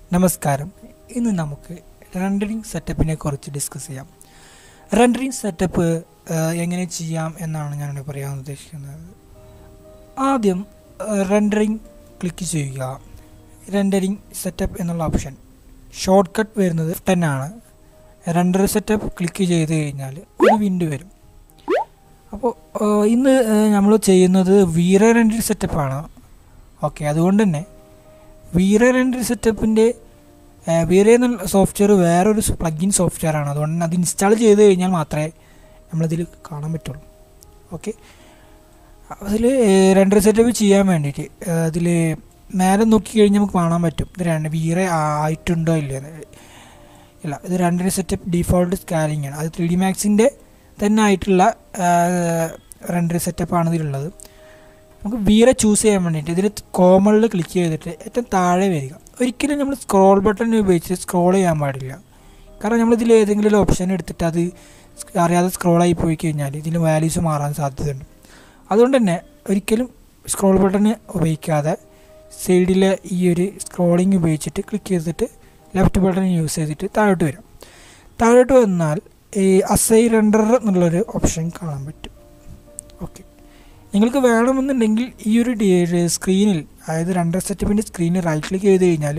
നമസ്കാരം ഇന്ന് നമുക്ക് റെൻഡറിങ് സെറ്റപ്പിനെ കുറിച്ച് ഡിസ്കസ് ചെയ്യാം റെൻഡറിങ് സെറ്റപ്പ് എങ്ങനെ ചെയ്യാം എന്നാണ് ഞാൻ പറയാൻ ഉദ്ദേശിക്കുന്നത് ആദ്യം റെൻഡറിങ് ക്ലിക്ക് ചെയ്യുക റെൻഡറിങ് സെറ്റപ്പ് എന്നുള്ള ഓപ്ഷൻ ഷോർട്ട് കട്ട് വരുന്നത് ടെൻ ആണ് റെൻഡർ സെറ്റപ്പ് ക്ലിക്ക് ചെയ്ത് കഴിഞ്ഞാൽ ഒരു വിൻഡോ വരും അപ്പോൾ ഇന്ന് നമ്മൾ ചെയ്യുന്നത് വീറ റെൻഡർ സെറ്റപ്പാണ് ഓക്കെ അതുകൊണ്ട് തന്നെ വീറ റെൻഡർ സെറ്റപ്പിൻ്റെ വീറ എന്നുള്ള സോഫ്റ്റ്വെയർ വേറൊരു പ്ലഗിൻ സോഫ്റ്റ്വെയർ ആണ് അതുകൊണ്ട് തന്നെ അത് ഇൻസ്റ്റാൾ ചെയ്ത് കഴിഞ്ഞാൽ മാത്രമേ നമ്മളിതിൽ കാണാൻ പറ്റുള്ളൂ ഓക്കെ അതിൽ റെൻഡർ സെറ്റപ്പ് ചെയ്യാൻ വേണ്ടിയിട്ട് അതിൽ മേലെ നോക്കി കഴിഞ്ഞാൽ നമുക്ക് കാണാൻ പറ്റും ഇത് രണ്ട് വീറ ആയിട്ടുണ്ടോ ഇല്ലയെന്ന് ഇല്ല ഇത് രണ്ടര സെറ്റപ്പ് ഡിഫോൾട്ട് സ്കാനിങ് ആണ് അത് ത്രീ ഡി മാക്സിൻ്റെ തന്നെ ആയിട്ടുള്ള റെൻഡർ സെറ്റപ്പാണ് ഇതിലുള്ളത് നമുക്ക് വീറെ ചൂസ് ചെയ്യാൻ വേണ്ടിയിട്ട് ഇതിൽ കോമണിൽ ക്ലിക്ക് ചെയ്തിട്ട് ഏറ്റവും താഴെ വരിക ഒരിക്കലും നമ്മൾ സ്ക്രോൾ ബട്ടൺ ഉപയോഗിച്ച് സ്ക്രോൾ ചെയ്യാൻ പാടില്ല കാരണം നമ്മളിതിൽ ഏതെങ്കിലും ഒരു ഓപ്ഷൻ എടുത്തിട്ട് അത് അറിയാതെ സ്ക്രോളായി പോയി കഴിഞ്ഞാൽ ഇതിന് വാല്യൂസ് മാറാൻ സാധ്യതയുണ്ട് അതുകൊണ്ട് തന്നെ ഒരിക്കലും സ്ക്രോൾ ബട്ടൺ ഉപയോഗിക്കാതെ സൈഡിലെ ഈ ഒരു സ്ക്രോളിങ് ഉപയോഗിച്ചിട്ട് ക്ലിക്ക് ചെയ്തിട്ട് ലെഫ്റ്റ് ബട്ടൺ യൂസ് ചെയ്തിട്ട് താഴോട്ട് വരാം താഴോട്ട് വന്നാൽ ഈ അസൈ റെൻഡർ എന്നുള്ളൊരു ഓപ്ഷൻ കാണാൻ പറ്റും ഓക്കെ നിങ്ങൾക്ക് വേണമെന്നുണ്ടെങ്കിൽ ഈ ഒരു സ്ക്രീനിൽ അതായത് രണ്ടര സെറ്റപ്പിൻ്റെ സ്ക്രീനിൽ റൈറ്റ് ക്ലിക്ക് ചെയ്ത് കഴിഞ്ഞാൽ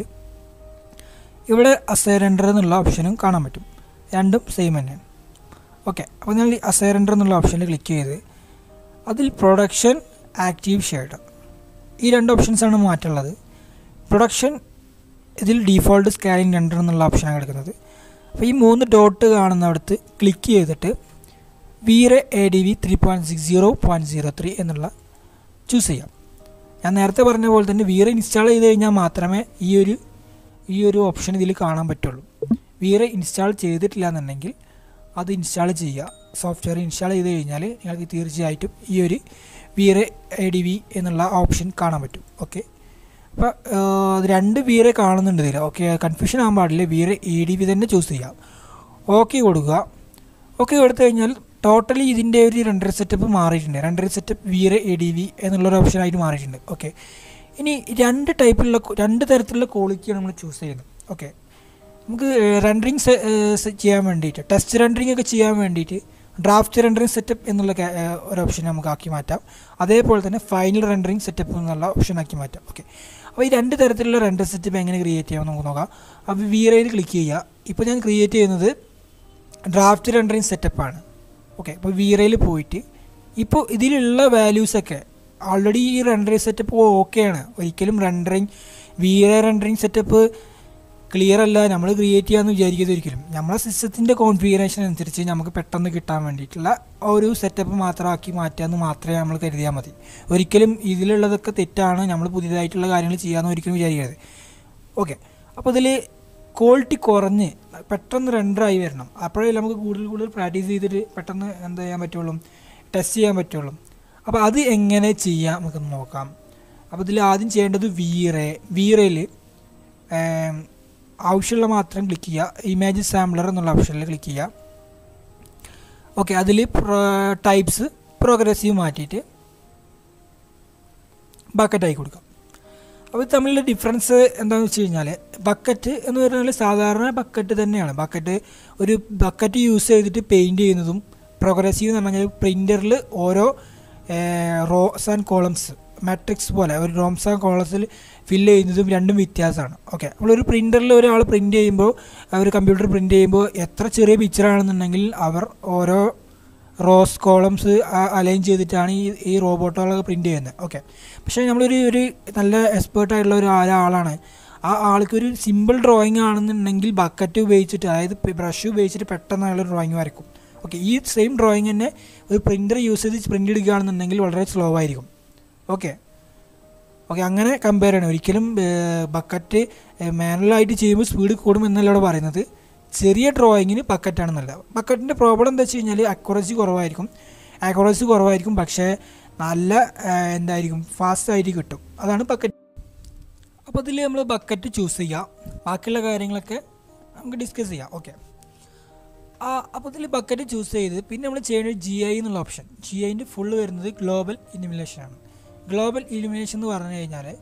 ഇവിടെ അസൈ റെൻഡർ എന്നുള്ള ഓപ്ഷനും കാണാൻ പറ്റും രണ്ടും സെയിം തന്നെയാണ് ഓക്കെ അപ്പോൾ ഞാൻ ഈ അസൈ റെൻഡർ എന്നുള്ള ഓപ്ഷനിൽ ക്ലിക്ക് ചെയ്ത് അതിൽ പ്രൊഡക്ഷൻ ആക്റ്റീവ് ഷെയ്ഡ് ഈ രണ്ട് ഓപ്ഷൻസാണ് മാറ്റുള്ളത് പ്രൊഡക്ഷൻ ഇതിൽ ഡീഫോൾട്ട് സ്കാനിങ് രണ്ടർ എന്നുള്ള ഓപ്ഷനാണ് കിടക്കുന്നത് അപ്പോൾ ഈ മൂന്ന് ഡോട്ട് കാണുന്നിടത്ത് ക്ലിക്ക് ചെയ്തിട്ട് VRay A D V three point six zero point zero three എന്നുള്ള ചൂസ് ചെയ്യാം ഞാൻ നേരത്തെ പറഞ്ഞ പോലെ തന്നെ വീറെ ഇൻസ്റ്റാൾ ചെയ്ത് കഴിഞ്ഞാൽ മാത്രമേ ഈ ഒരു ഈ ഒരു ഓപ്ഷൻ ഇതിൽ കാണാൻ പറ്റുള്ളൂ വീറെ ഇൻസ്റ്റാൾ ചെയ്തിട്ടില്ല എന്നുണ്ടെങ്കിൽ അത് ഇൻസ്റ്റാൾ ചെയ്യുക സോഫ്റ്റ്വെയർ ഇൻസ്റ്റാൾ ചെയ്ത് കഴിഞ്ഞാൽ നിങ്ങൾക്ക് തീർച്ചയായിട്ടും ഈ ഒരു വീറെ എ ഡി വി എന്നുള്ള ഓപ്ഷൻ കാണാൻ പറ്റും ഓക്കെ അപ്പോൾ രണ്ട് വീറെ കാണുന്നുണ്ട് ഇതിൽ ഓക്കെ കൺഫ്യൂഷൻ ആകാൻ പാടില്ല വീറെ എ ഡി വി തന്നെ ചൂസ് ചെയ്യാം ഓക്കെ കൊടുക്കുക ഓക്കെ കൊടുത്തു കഴിഞ്ഞാൽ ടോട്ടലി ഇതിൻ്റെ ഒരു രണ്ടര സെറ്റപ്പ് മാറിയിട്ടുണ്ട് render setup VRay A D V എന്നുള്ളൊരു ഓപ്ഷനായിട്ട് മാറിയിട്ടുണ്ട് ഓക്കെ ഇനി രണ്ട് ടൈപ്പിലുള്ള രണ്ട് തരത്തിലുള്ള ക്വാളിറ്റിയാണ് നമ്മൾ ചൂസ് ചെയ്യുന്നത് ഓക്കെ നമുക്ക് റെൻഡറിങ് ചെയ്യാൻ വേണ്ടിയിട്ട് ടെസ്റ്റ് റെൻഡറിങ് ഒക്കെ ചെയ്യാൻ വേണ്ടിയിട്ട് ഡ്രാഫ്റ്റ് റെൻഡറിങ് സെറ്റപ്പ് എന്നുള്ള ഒരു ഓപ്ഷൻ നമുക്ക് ആക്കി മാറ്റാം അതേപോലെ തന്നെ ഫൈനൽ റെൻഡറിങ് സെറ്റപ്പ് എന്നുള്ള ഓപ്ഷൻ ആക്കി മാറ്റാം ഓക്കെ അപ്പോൾ ഈ രണ്ട് തരത്തിലുള്ള റെൻഡർ സെറ്റപ്പ് എങ്ങനെ ക്രിയേറ്റ് ചെയ്യാമെന്ന് നമുക്ക് നോക്കാം അപ്പോൾ വീറയിൽ ക്ലിക്ക് ചെയ്യുക ഇപ്പോൾ ഞാൻ ക്രിയേറ്റ് ചെയ്യുന്നത് ഡ്രാഫ്റ്റ് റെൻഡറിങ് സെറ്റപ്പാണ് ഓക്കെ അപ്പോൾ വീറയിൽ പോയിട്ട് ഇപ്പോൾ ഇതിലുള്ള വാല്യൂസൊക്കെ ഓൾറെഡി ഈ റെൻഡറിങ് സെറ്റപ്പ് ഓക്കെയാണ് ഒരിക്കലും rendering VRay rendering setup clear അല്ല നമ്മൾ ക്രിയേറ്റ് ചെയ്യാമെന്ന് വിചാരിക്കുന്നത് ഒരിക്കലും നമ്മളെ സിസ്റ്റത്തിൻ്റെ കോൺഫിഗറേഷൻ അനുസരിച്ച് നമുക്ക് പെട്ടെന്ന് കിട്ടാൻ വേണ്ടിയിട്ടുള്ള ഒരു സെറ്റപ്പ് മാത്രമാക്കി മാറ്റാമെന്ന് മാത്രമേ നമ്മൾ കരുതിയാൽ മതി ഒരിക്കലും ഇതിലുള്ളതൊക്കെ തെറ്റാണ് നമ്മൾ പുതിയതായിട്ടുള്ള കാര്യങ്ങൾ ചെയ്യാമെന്ന് ഒരിക്കലും വിചാരിക്കരുത് ഓക്കെ അപ്പോൾ ഇതിൽ ക്വാളിറ്റി കുറഞ്ഞ് പെട്ടെന്ന് റെൻഡറായി വരണം അപ്പോഴേ നമുക്ക് കൂടുതൽ കൂടുതൽ പ്രാക്ടീസ് ചെയ്തിട്ട് പെട്ടെന്ന് എന്താ ചെയ്യാൻ പറ്റുള്ളൂ ടെസ്റ്റ് ചെയ്യാൻ പറ്റുള്ളൂ അപ്പോൾ അത് എങ്ങനെ ചെയ്യാം നമുക്ക് നോക്കാം അപ്പോൾ ഇതിൽ ആദ്യം ചെയ്യേണ്ടത് വീറെ വീറയിൽ ആവശ്യമുള്ള മാത്രം ക്ലിക്ക് ചെയ്യുക ഇമേജ് സാമ്പിളർ എന്നുള്ള ഓപ്ഷനിൽ ക്ലിക്ക് ചെയ്യുക ഓക്കെ അതിൽ ടൈപ്സ് പ്രോഗ്രസീവ് മാറ്റിയിട്ട് ബക്കറ്റായി കൊടുക്കാം അപ്പോൾ തമ്മിലുള്ള ഡിഫറൻസ് എന്താണെന്ന് വെച്ച് കഴിഞ്ഞാൽ ബക്കറ്റ് എന്ന് പറഞ്ഞാൽ സാധാരണ ബക്കറ്റ് തന്നെയാണ് ബക്കറ്റ് ഒരു ബക്കറ്റ് യൂസ് ചെയ്തിട്ട് പെയിൻറ് ചെയ്യുന്നതും പ്രോഗ്രസീവ് എന്ന് പറഞ്ഞാൽ പ്രിൻ്ററിൽ ഓരോ റോസ് ആൻഡ് കോളംസ് മാട്രിക്സ് പോലെ ഒരു റോംസ് ആൻഡ് കോളംസിൽ ഫില്ല് ചെയ്യുന്നതും രണ്ടും വ്യത്യാസമാണ് ഓക്കെ നമ്മളൊരു പ്രിൻ്ററിൽ ഒരാൾ പ്രിൻ്റ് ചെയ്യുമ്പോൾ ഒരു കമ്പ്യൂട്ടർ പ്രിൻ്റ് ചെയ്യുമ്പോൾ എത്ര ചെറിയ പിക്ചറാണെന്നുണ്ടെങ്കിൽ അവർ ഓരോ റോസ് കോളംസ് അലൈൻ ചെയ്തിട്ടാണ് ഈ ഈ റോബോട്ടുകളൊക്കെ പ്രിൻ്റ് ചെയ്യുന്നത് ഓക്കെ പക്ഷേ നമ്മളൊരു ഒരു നല്ല എക്സ്പേർട്ടായിട്ടുള്ള ഒരു ഒരാളാണ് ആ ആൾക്ക് ഒരു സിമ്പിൾ ഡ്രോയിങ് ആണെന്നുണ്ടെങ്കിൽ ബക്കറ്റ് ഉപയോഗിച്ചിട്ട് അതായത് ബ്രഷ് ഉപയോഗിച്ചിട്ട് പെട്ടെന്ന് അയാൾ ഡ്രോയിങ് വരയ്ക്കും ഓക്കെ ഈ സെയിം ഡ്രോയിങ് തന്നെ ഒരു പ്രിൻ്റർ യൂസ് ചെയ്ത് പ്രിൻ്റ് എടുക്കുകയാണെന്നുണ്ടെങ്കിൽ വളരെ സ്ലോ ആയിരിക്കും ഓക്കെ ഓക്കെ അങ്ങനെ കമ്പയർ ചെയ്യണം ഒരിക്കലും ബക്കറ്റ് മാനുവലായിട്ട് ചെയ്യുമ്പോൾ സ്പീഡ് കൂടും എന്നല്ല ഇവിടെ പറയുന്നത് ചെറിയ ഡ്രോയിങ്ങിന് ബക്കറ്റാണെന്നല്ല ബക്കറ്റിൻ്റെ പ്രോബ്ലം എന്താ വെച്ച് കഴിഞ്ഞാൽ അക്യുറസി കുറവായിരിക്കും അക്യുറസി കുറവായിരിക്കും പക്ഷേ നല്ല എന്തായിരിക്കും ഫാസ്റ്റ് ആയിട്ട് കിട്ടും അതാണ് ബക്കറ്റ് അപ്പോൾ ഇതിൽ നമ്മൾ ബക്കറ്റ് ചൂസ് ചെയ്യാം ബാക്കിയുള്ള കാര്യങ്ങളൊക്കെ നമുക്ക് ഡിസ്കസ് ചെയ്യാം ഓക്കെ ആ അപ്പോൾ ഇതിൽ ബക്കറ്റ് ചൂസ് ചെയ്ത് പിന്നെ നമ്മൾ ചെയ്യേണ്ടത് ജി ഐ എന്നുള്ള ഓപ്ഷൻ ജി ഐൻ്റെ ഫുള്ള് വരുന്നത് ഗ്ലോബൽ ഇലിമിനേഷൻ ആണ് ഗ്ലോബൽ ഇലിമിനേഷൻ എന്ന് പറഞ്ഞു കഴിഞ്ഞാൽ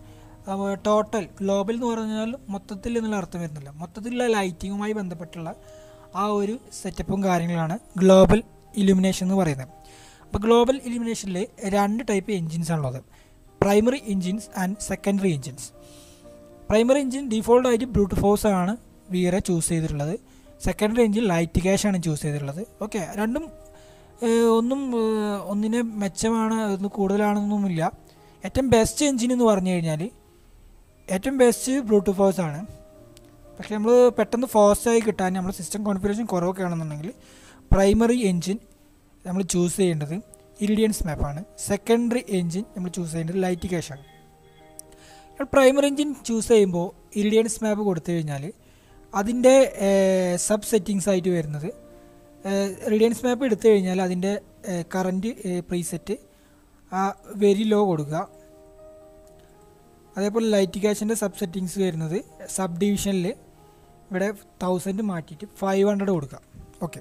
ടോട്ടൽ ഗ്ലോബൽ എന്ന് പറഞ്ഞാൽ മൊത്തത്തിൽ എന്നുള്ള അർത്ഥം വരുന്നില്ല മൊത്തത്തിലുള്ള ലൈറ്റിങ്ങുമായി ബന്ധപ്പെട്ടുള്ള ആ ഒരു സെറ്റപ്പും കാര്യങ്ങളാണ് ഗ്ലോബൽ ഇലുമിനേഷൻ എന്ന് പറയുന്നത് അപ്പോൾ ഗ്ലോബൽ ഇലുമിനേഷനിൽ രണ്ട് ടൈപ്പ് എൻജിൻസ് ആണുള്ളത് primary engines and secondary engines primary engine default ആയിട്ട് ബ്രൂട്ട് ഫോഴ്സ് ആണ് വീറെ ചൂസ് ചെയ്തിട്ടുള്ളത് സെക്കൻഡറി എൻജിൻ ലൈറ്റ് ക്യാഷ് ആണ് ചൂസ് ചെയ്തിട്ടുള്ളത് ഓക്കെ രണ്ടും ഏഹ്, ഒന്നും ഏഹ്, ഒന്നിനെ മെച്ചമാണ് ഒന്ന് കൂടുതലാണെന്നൊന്നുമില്ല ഏറ്റവും ബെസ്റ്റ് എൻജിൻ എന്ന് പറഞ്ഞു കഴിഞ്ഞാൽ ഏറ്റവും ബെസ്റ്റ് ബ്ലൂട്ട് ഫോഴ്സ് ആണ് പക്ഷേ നമ്മൾ പെട്ടെന്ന് ഫാസ്റ്റായി കിട്ടാൻ നമ്മൾ സിസ്റ്റം കോൺഫിഗറേഷൻ കുറവൊക്കെ ആണെന്നുണ്ടെങ്കിൽ പ്രൈമറി എൻജിൻ നമ്മൾ ചൂസ് ചെയ്യേണ്ടത് ഇരിഡിയൻസ് മാപ്പാണ് സെക്കൻഡറി എൻജിൻ നമ്മൾ ചൂസ് ചെയ്യേണ്ടത് ലൈറ്റ് ക്യാഷാണ് നമ്മൾ പ്രൈമറി എൻജിൻ ചൂസ് ചെയ്യുമ്പോൾ ഇരിഡിയൻസ് മാപ്പ് കൊടുത്തു കഴിഞ്ഞാൽ അതിൻ്റെ സബ് സെറ്റിങ്സ് ആയിട്ട് വരുന്നത് റേഡിയൻസ് മാപ്പ് എടുത്തു കഴിഞ്ഞാൽ അതിൻ്റെ കറൻറ്റ് പ്രീസെറ്റ് ആ വെരി ലോ കൊടുക്കുക അതേപോലെ ലൈറ്റ് ക്യാഷിൻ്റെ സബ് സെറ്റിങ്സ് വരുന്നത് സബ് ഡിവിഷനിൽ ഇവിടെ തൗസൻഡ് മാറ്റിയിട്ട് ഫൈവ് ഹൺഡ്രഡ് കൊടുക്കുക ഓക്കെ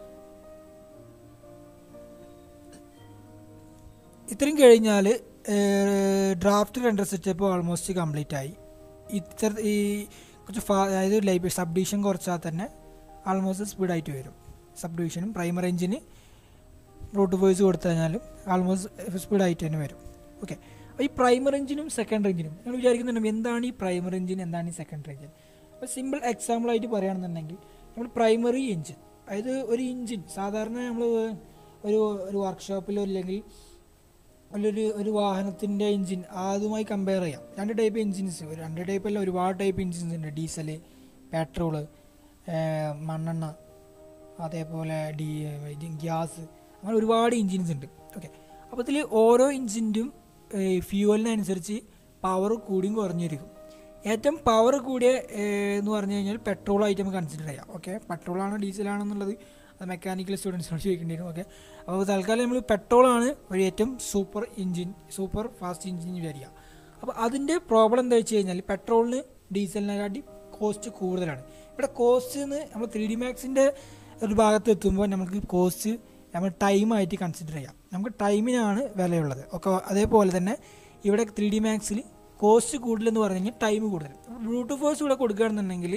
ഇത്രയും കഴിഞ്ഞാൽ draft render setup almost complete ആയി ഇത്ര ഈ കുറച്ച് ഫാ അതായത് ലൈബ് സബ് ഡിവിഷൻ കുറച്ചാൽ തന്നെ ആൾമോസ്റ്റ് സ്പീഡായിട്ട് വരും സബ് ഡിവിഷനും പ്രൈമറി എഞ്ചിന് റൂട്ട് വോയിസ് കൊടുത്തു കഴിഞ്ഞാലും ആൾമോസ്റ്റ് സ്പീഡായിട്ട് തന്നെ വരും ഓക്കെ അപ്പോൾ ഈ പ്രൈമറി എഞ്ചിനും സെക്കൻഡറി എഞ്ചിനും നിങ്ങൾ വിചാരിക്കുന്നുണ്ട് എന്താണ് ഈ പ്രൈമറി എഞ്ചിൻ എന്താണ് ഈ സെക്കൻഡറി എഞ്ചിൻ അപ്പോൾ സിമ്പിൾ എക്സാമ്പിൾ ആയിട്ട് പറയുകയാണെന്നുണ്ടെങ്കിൽ നമ്മൾ പ്രൈമറി എഞ്ചിൻ അതായത് ഒരു എഞ്ചിൻ സാധാരണ നമ്മൾ ഒരു ഒരു വർക്ക്ഷോപ്പിലോ അല്ലെങ്കിൽ ഒരു ഒരു വാഹനത്തിൻ്റെ എഞ്ചിൻ അതുമായി കമ്പയർ ചെയ്യാം രണ്ട് ടൈപ്പ് എഞ്ചിൻസ് ഒരു രണ്ട് ടൈപ്പ് അല്ല ഒരുപാട് ടൈപ്പ് എഞ്ചിൻസ് ഉണ്ട് ഡീസല് പെട്രോള് മണ്ണെണ്ണ അതേപോലെ ഡീ ഇത് ഗ്യാസ് അങ്ങനെ ഒരുപാട് എഞ്ചിൻസ് ഉണ്ട് ഓക്കെ അപ്പോൾ ഇതിൽ ഓരോ എഞ്ചിൻ്റെയും ഫ്യൂവലിനനുസരിച്ച് പവർ കൂടിയും കുറഞ്ഞിരിക്കും ഏറ്റവും പവർ കൂടിയ ഏഹ്, എന്ന് പറഞ്ഞു കഴിഞ്ഞാൽ പെട്രോൾ ആയിട്ട് നമുക്ക് കൺസിഡർ ചെയ്യാം ഓക്കെ പെട്രോളാണോ ഡീസലാണെന്നുള്ളത് അത് മെക്കാനിക്കൽ സ്റ്റുഡൻസിനോട് ചോദിക്കേണ്ടി വരും ഓക്കെ അപ്പോൾ തൽക്കാലം നമ്മൾ പെട്രോളാണ് ഒരു ഏറ്റവും super engine super fast engine വിചാരിക്കുക അപ്പോൾ അതിൻ്റെ പ്രോബ്ലം എന്താ വെച്ച് കഴിഞ്ഞാൽ പെട്രോളിന് ഡീസലിനെക്കാട്ടി കോസ്റ്റ് കൂടുതലാണ് ഇവിടെ കോസ്റ്റ് എന്ന് നമ്മൾ ത്രീ ഡി മാക്സിൻ്റെ ഒരു ഭാഗത്ത് എത്തുമ്പോൾ നമുക്ക് കോസ്റ്റ് നമ്മൾ ടൈമായിട്ട് കൺസിഡർ ചെയ്യാം നമുക്ക് ടൈമിനാണ് വിലയുള്ളത് ഒക്കെ അതേപോലെ തന്നെ ഇവിടെ ത്രീ ഡി മാക്സിൽ കോസ്റ്റ് കൂടുതലെന്ന് പറഞ്ഞു കഴിഞ്ഞാൽ ടൈം കൂടുതൽ ബ്ലൂടൂത്ത് ഫോഴ്സ് ഇവിടെ കൊടുക്കുകയാണെന്നുണ്ടെങ്കിൽ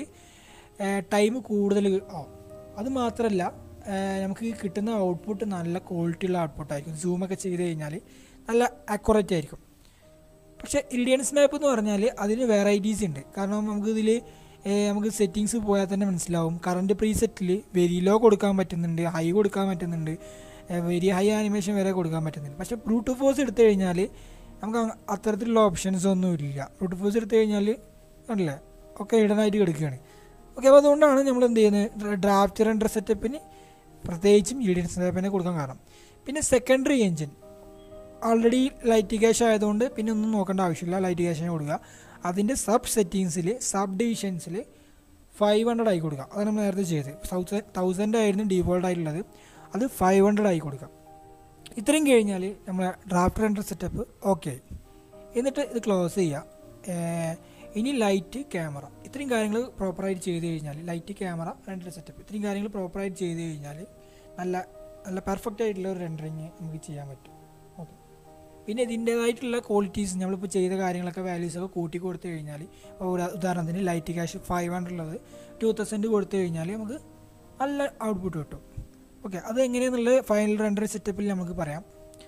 ടൈം കൂടുതൽ ആവും അത് മാത്രമല്ല ഏഹ് നമുക്ക് കിട്ടുന്ന ഔട്ട്പുട്ട് നല്ല ക്വാളിറ്റിയുള്ള ഔട്ട്പുട്ടായിരിക്കും സൂമൊക്കെ ചെയ്ത് കഴിഞ്ഞാൽ നല്ല അക്യുറേറ്റ് ആയിരിക്കും പക്ഷേ ഇൽഡിയൻസ് മാപ്പ് എന്ന് പറഞ്ഞാൽ അതിന് വെറൈറ്റീസ് ഉണ്ട് കാരണം നമുക്ക് ഇതിൽ നമുക്ക് സെറ്റിങ്സ് പോയാൽ തന്നെ മനസ്സിലാവും കറണ്ട് പ്രീസെറ്റിൽ വെരി ലോ കൊടുക്കാൻ പറ്റുന്നുണ്ട് ഹൈ കൊടുക്കാൻ പറ്റുന്നുണ്ട് വെരി ഹൈ ആനിമേഷൻ വരെ കൊടുക്കാൻ പറ്റുന്നുണ്ട് പക്ഷേ ബ്ലൂടൂത്ത് ഫോഴ്സ് എടുത്തു കഴിഞ്ഞാൽ നമുക്ക് അങ്ങ- അത്തരത്തിലുള്ള ഓപ്ഷൻസ് ഒന്നും ഇല്ല ബ്ലൂടൂത്ത് ഫോഴ്സ് എടുത്തു കഴിഞ്ഞാൽ കണ്ടില്ലേ ഒക്കെ ഇടനായിട്ട് കിടക്കുകയാണ് ഓക്കെ അപ്പോൾ അതുകൊണ്ടാണ് നമ്മൾ എന്ത് ചെയ്യുന്നത് ഡ്രാഫ്റ്റ് റെൻഡർ സെറ്റപ്പിന് പ്രത്യേകിച്ചും ഇൽഡിയൻസ് മാപ്പിനെ കൊടുക്കാൻ കാരണം പിന്നെ secondary engine already light cache ആയതുകൊണ്ട് പിന്നെ ഒന്നും നോക്കേണ്ട ആവശ്യമില്ല ലൈറ്റ് ക്യാഷിന് കൊടുക്കുക അതിൻ്റെ സബ് സെറ്റിങ്സിൽ സബ് ഡിവിഷൻസിൽ ഫൈവ് ഹൺഡ്രഡ് ആയി കൊടുക്കുക അതാണ് നമ്മൾ നേരത്തെ ചെയ്തത് തൗസൻഡ് തൗസൻഡ് ആയിരുന്നു ഡീഫോൾട്ട് ആയിട്ടുള്ളത് അത് ഫൈവ് ഹൺഡ്രഡ് ആയി കൊടുക്കുക ഇത്രയും കഴിഞ്ഞാൽ നമ്മളെ ഡ്രാഫ്റ്റ് റെൻഡർ സെറ്റപ്പ് ഓക്കെ ആയി എന്നിട്ട് ഇത് ക്ലോസ് ചെയ്യുക ഏർ ഇനി ലൈറ്റ് ക്യാമറ ഇത്രയും കാര്യങ്ങൾ പ്രോപ്പറായിട്ട് ചെയ്ത് കഴിഞ്ഞാൽ ലൈറ്റ് ക്യാമറ റെൻഡർ സെറ്റപ്പ് ഇത്രയും കാര്യങ്ങൾ പ്രോപ്പറായിട്ട് ചെയ്ത് കഴിഞ്ഞാൽ നല്ല നല്ല പെർഫെക്റ്റ് ആയിട്ടുള്ള ഒരു റെൻഡറിങ് നമുക്ക് ചെയ്യാൻ പറ്റും ഓക്കെ പിന്നെ ഇതിൻ്റേതായിട്ടുള്ള ക്വാളിറ്റീസ് നമ്മളിപ്പോൾ ചെയ്ത കാര്യങ്ങളൊക്കെ വാല്യൂസ് ഒക്കെ കൂട്ടി കൊടുത്തു കഴിഞ്ഞാൽ ഇപ്പോൾ ഉദാ- ഉദാഹരണത്തിന് ലൈറ്റ് ക്യാഷ് ഫൈവ് ഹൺഡ്രഡ് ഉള്ളത് ടു തൗസൻഡ് കൊടുത്തു കഴിഞ്ഞാൽ നമുക്ക് നല്ല ഔട്ട്പുട്ട് കിട്ടും ഓക്കെ അത് എങ്ങനെയാണെന്നുള്ളത് ഫൈനൽ റെൻഡർ സെറ്റപ്പിൽ നമുക്ക് പറയാം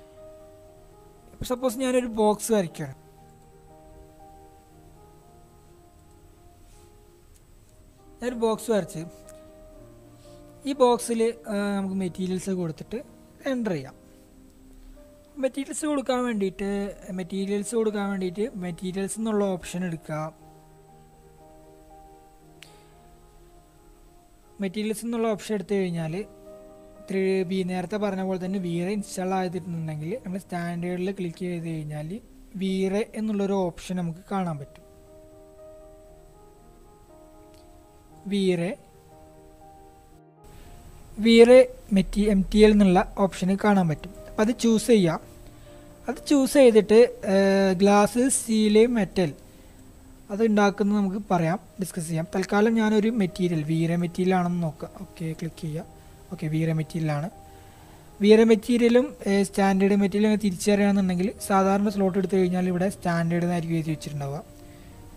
ഇപ്പോൾ സപ്പോസ് ഞാനൊരു ബോക്സ് വരയ്ക്കുകയാണ് ഞാനൊരു ബോക്സ് വരച്ച് ഈ ബോക്സിൽ നമുക്ക് മെറ്റീരിയൽസ് കൊടുത്തിട്ട് എൻ്റർ ചെയ്യാം മെറ്റീരിയൽസ് കൊടുക്കാൻ വേണ്ടിയിട്ട് മെറ്റീരിയൽസ് കൊടുക്കാൻ വേണ്ടിയിട്ട് മെറ്റീരിയൽസ് എന്നുള്ള ഓപ്ഷൻ എടുക്കുക മെറ്റീരിയൽസ് എന്നുള്ള ഓപ്ഷൻ എടുത്തു കഴിഞ്ഞാൽ ത്രീ ബി നേരത്തെ പറഞ്ഞ പോലെ തന്നെ വീറെ ഇൻസ്റ്റാൾ ആയിട്ടുണ്ടെങ്കിൽ നമ്മൾ സ്റ്റാൻഡേർഡിൽ ക്ലിക്ക് ചെയ്ത് കഴിഞ്ഞാൽ വീറെ എന്നുള്ളൊരു ഓപ്ഷൻ നമുക്ക് കാണാൻ പറ്റും വീറെ വീറെ മെറ്റി എം ടി എൽ എന്നുള്ള ഓപ്ഷന് കാണാൻ പറ്റും അപ്പം അത് ചൂസ് ചെയ്യാം അത് ചൂസ് ചെയ്തിട്ട് ഗ്ലാസ് സ്റ്റീല് മെറ്റൽ അത് ഉണ്ടാക്കുന്നത് നമുക്ക് പറയാം ഡിസ്കസ് ചെയ്യാം തൽക്കാലം ഞാനൊരു മെറ്റീരിയൽ വീര മെറ്റീരിയൽ ആണെന്ന് നോക്കാം ഓക്കെ ക്ലിക്ക് ചെയ്യുക ഓക്കെ വീര മെറ്റീരിയലാണ് വീര മെറ്റീരിയലും സ്റ്റാൻഡേർഡ് മെറ്റീരിയലും തിരിച്ചറിയണമെന്നുണ്ടെങ്കിൽ സാധാരണ സ്ലോട്ട് എടുത്തു കഴിഞ്ഞാൽ ഇവിടെ സ്റ്റാൻഡേർഡ് എന്നായിരിക്കും എഴുതി വെച്ചിട്ടുണ്ടാവുക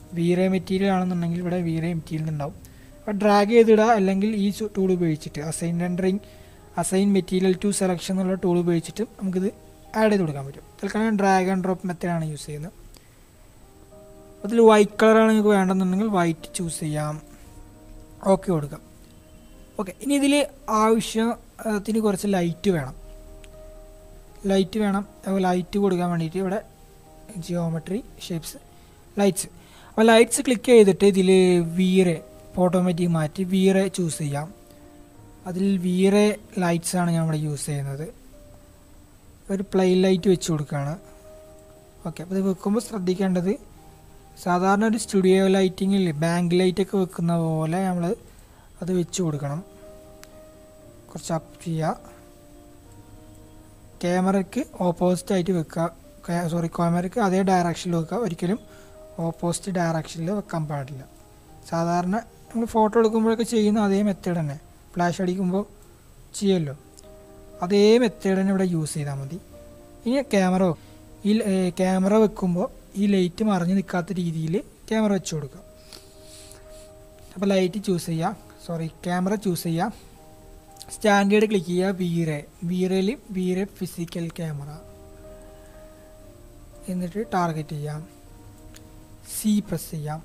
വീറേ മെറ്റീരിയൽ ആണെന്നുണ്ടെങ്കിൽ ഇവിടെ വീറേ മെറ്റീരിയൽ ഉണ്ടാവും അപ്പോൾ ഡ്രാഗ് ചെയ്തിടുക അല്ലെങ്കിൽ ഈ ടൂൾ ഉപയോഗിച്ചിട്ട് assign rendering assign material to selection എന്നുള്ള ടൂൾ ഉപയോഗിച്ചിട്ട് നമുക്കിത് ആഡ് ചെയ്ത് കൊടുക്കാൻ പറ്റും തൽക്കാലം ഡ്രാഗ് ആൻഡ് ഡ്രോപ്പ് മെത്തേഡാണ് യൂസ് ചെയ്യുന്നത് അതിൽ വൈറ്റ് കളറാണ് നിങ്ങൾക്ക് വേണ്ടെന്നുണ്ടെങ്കിൽ വൈറ്റ് ചൂസ് ചെയ്യാം ഓക്കെ കൊടുക്കാം ഓക്കെ ഇനി ഇതിൽ ആവശ്യത്തിന് കുറച്ച് ലൈറ്റ് വേണം ലൈറ്റ് വേണം അപ്പോൾ ലൈറ്റ് കൊടുക്കാൻ വേണ്ടിയിട്ട് ഇവിടെ ജിയോമെട്രി ഷേപ്സ് ലൈറ്റ്സ് അപ്പോൾ ലൈറ്റ്സ് ക്ലിക്ക് ചെയ്തിട്ട് ഇതിൽ വീറെ ഓട്ടോമാറ്റിക് മാറ്റി വീറെ ചൂസ് ചെയ്യാം അതിൽ വീറെ ലൈറ്റ്സ് ആണ് ഞാൻ ഇവിടെ യൂസ് ചെയ്യുന്നത് ഒരു പ്ലെയിൻ ലൈറ്റ് വെച്ച് കൊടുക്കുകയാണ് ഓക്കെ അപ്പോൾ ഇത് വെക്കുമ്പോൾ ശ്രദ്ധിക്കേണ്ടത് സാധാരണ ഒരു സ്റ്റുഡിയോ ലൈറ്റിങ്ങിൽ ബാങ്ക് ലൈറ്റൊക്കെ വെക്കുന്ന പോലെ നമ്മൾ അത് വെച്ച് കൊടുക്കണം കുറച്ച് അപ്പ് ചെയ്യുക ക്യാമറയ്ക്ക് ഓപ്പോസിറ്റ് ആയിട്ട് വെക്കുക സോറി ക്യാമറയ്ക്ക് അതേ ഡയറക്ഷനിൽ വെക്കുക ഒരിക്കലും ഓപ്പോസിറ്റ് ഡയറക്ഷനിൽ വെക്കാൻ പാടില്ല സാധാരണ നമ്മൾ ഫോട്ടോ എടുക്കുമ്പോഴൊക്കെ ചെയ്യുന്ന അതേ മെത്തേഡ് തന്നെ ഫ്ലാഷ് അടിക്കുമ്പോൾ ചെയ്യുമല്ലോ അതേ മെത്തേഡ് തന്നെ ഇവിടെ യൂസ് ചെയ്താൽ മതി ഇനി ക്യാമറ ഈ ക്യാമറ വെക്കുമ്പോൾ ഈ ലൈറ്റ് മറിഞ്ഞ് നിൽക്കാത്ത രീതിയിൽ ക്യാമറ വെച്ച് കൊടുക്കുക അപ്പോൾ ലൈറ്റ് ചൂസ് ചെയ്യുക സോറി ക്യാമറ ചൂസ് ചെയ്യുക സ്റ്റാൻഡേർഡ് ക്ലിക്ക് ചെയ്യുക വീറെ വീറയിൽ വീറെ ഫിസിക്കൽ ക്യാമറ എന്നിട്ട് ടാർഗറ്റ് ചെയ്യാം സി പ്രസ് ചെയ്യാം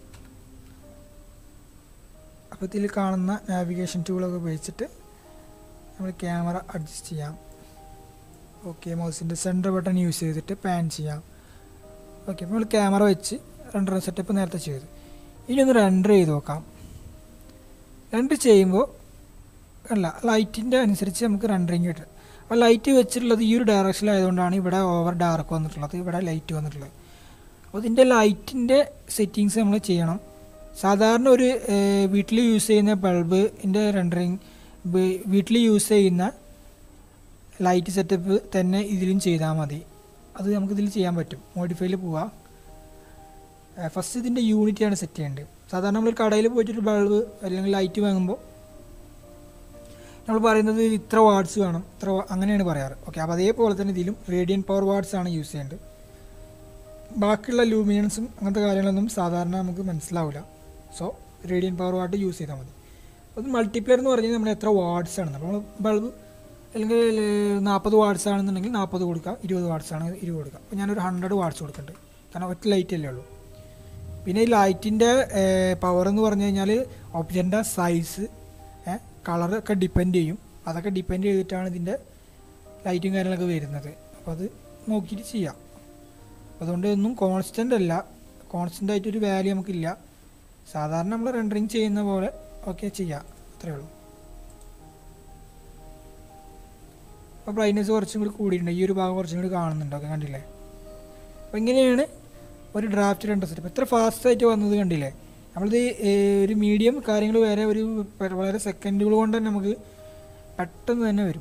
അപ്പോൾ ഇതിൽ കാണുന്ന നാവിഗേഷൻ ടൂളൊക്കെ ഉപയോഗിച്ചിട്ട് നമ്മൾ ക്യാമറ അഡ്ജസ്റ്റ് ചെയ്യാം ഓക്കെ മൗസിൻ്റെ സെൻറ്റർ ബട്ടൺ യൂസ് ചെയ്തിട്ട് പാൻ ചെയ്യാം ഓക്കെ അപ്പോൾ നമ്മൾ ക്യാമറ വെച്ച് റെൻഡർ സെറ്റപ്പ് നേരത്തെ ചെയ്തു ഇനി ഒന്ന് റെൻഡർ ചെയ്ത് നോക്കാം റെൻഡർ ചെയ്യുമ്പോൾ അല്ല ലൈറ്റിൻ്റെ അനുസരിച്ച് നമുക്ക് റെൻഡറിങ് കിട്ടും അപ്പോൾ ലൈറ്റ് വെച്ചിട്ടുള്ളത് ഈ ഒരു ഡയറക്ഷനിലായതുകൊണ്ടാണ് ഇവിടെ ഓവർ ഡാർക്ക് വന്നിട്ടുള്ളത് ഇവിടെ ലൈറ്റ് വന്നിട്ടുള്ളത് അപ്പോൾ ഇതിൻ്റെ ലൈറ്റിൻ്റെ സെറ്റിങ്സ് നമ്മൾ ചെയ്യണം സാധാരണ ഒരു വീട്ടിൽ യൂസ് ചെയ്യുന്ന ബൾബിൻ്റെ റെൻഡറിങ് വീട്ടിൽ യൂസ് ചെയ്യുന്ന ലൈറ്റ് സെറ്റപ്പ് തന്നെ ഇതിലും ചെയ്താൽ മതി അത് നമുക്കിതിൽ ചെയ്യാൻ പറ്റും മോഡിഫൈയിൽ പോവാം ഫസ്റ്റ് ഇതിൻ്റെ യൂണിറ്റാണ് സെറ്റ് ചെയ്യേണ്ടത് സാധാരണ നമ്മൾ കടയിൽ പോയിട്ടൊരു ബൾബ് അല്ലെങ്കിൽ ലൈറ്റ് വാങ്ങുമ്പോൾ നമ്മൾ പറയുന്നത് ഇത്ര വാട്ട്സ് വേണം ഇത്ര അങ്ങനെയാണ് പറയാറ് ഓക്കെ അപ്പോൾ അതേപോലെ തന്നെ ഇതിലും റേഡിയൻ പവർ വാട്ട്സ് ആണ് യൂസ് ചെയ്യേണ്ടത് ബാക്കിയുള്ള ലൂമിനൻസും അങ്ങനത്തെ കാര്യങ്ങളൊന്നും സാധാരണ നമുക്ക് മനസ്സിലാവില്ല so radian power watt use ചെയ്താൽ മതി അത് മൾട്ടിപ്ലയർ എന്ന് പറഞ്ഞാൽ നമ്മൾ എത്ര വാട്ട്സ് ആണ് നമ്മൾ ബൾബ് അല്ലെങ്കിൽ നാൽപ്പത് വാട്ട്സ് ആണെന്നുണ്ടെങ്കിൽ നാൽപ്പത് കൊടുക്കുക ഇരുപത് വാട്ട്സ് ആണ് ഇരുപത് കൊടുക്കുക അപ്പോൾ ഞാനൊരു ഹൺഡ്രഡ് വാട്ട്സ് കൊടുക്കുന്നുണ്ട് കാരണം ഒറ്റ ലൈറ്റ് അല്ലേ ഉള്ളൂ പിന്നെ ഈ ലൈറ്റിൻ്റെ പവർ എന്ന് പറഞ്ഞു കഴിഞ്ഞാൽ ഒബ്ജക്റ്റിൻ്റെ സൈസ് കളർ ഒക്കെ ഡിപ്പെൻഡ് ചെയ്യും അതൊക്കെ ഡിപ്പെൻഡ് ചെയ്തിട്ടാണ് ഇതിൻ്റെ ലൈറ്റും കാര്യങ്ങളൊക്കെ വരുന്നത് അപ്പോൾ അത് നോക്കിയിട്ട് ചെയ്യാം അതുകൊണ്ട് ഒന്നും കോൺസ്റ്റൻ്റ് അല്ല കോൺസ്റ്റൻ്റ് ആയിട്ടൊരു വാല്യൂ നമുക്കില്ല സാധാരണ നമ്മൾ റെൻഡറിങ് ചെയ്യുന്ന പോലെ ഓക്കെ ചെയ്യാം അത്രേ ഉള്ളൂ അപ്പോൾ ബ്രൈറ്റ്നസ് കുറച്ചും കൂടി കൂടിയിട്ടുണ്ട് ഈ ഒരു ഭാഗം കുറച്ചും കൂടി കാണുന്നുണ്ട് ഒക്കെ കണ്ടില്ലേ അപ്പോൾ ഇങ്ങനെയാണ് ഒരു ഡ്രാഫ്റ്റ് രണ്ടു സെറ്റപ്പ് എത്ര ഫാസ്റ്റായിട്ട് വന്നത് കണ്ടില്ലേ നമ്മളിത് ഒരു മീഡിയം കാര്യങ്ങൾ വരെ ഒരു വളരെ സെക്കൻഡുകൾ കൊണ്ട് തന്നെ നമുക്ക് പെട്ടെന്ന് തന്നെ വരും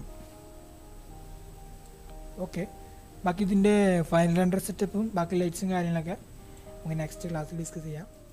ഓക്കെ ബാക്കി ഇതിൻ്റെ ഫൈനൽ റെൻഡർ സെറ്റപ്പും ബാക്കി ലൈറ്റ്സും കാര്യങ്ങളൊക്കെ നമുക്ക് നെക്സ്റ്റ് ക്ലാസ്സിൽ ഡിസ്കസ് ചെയ്യാം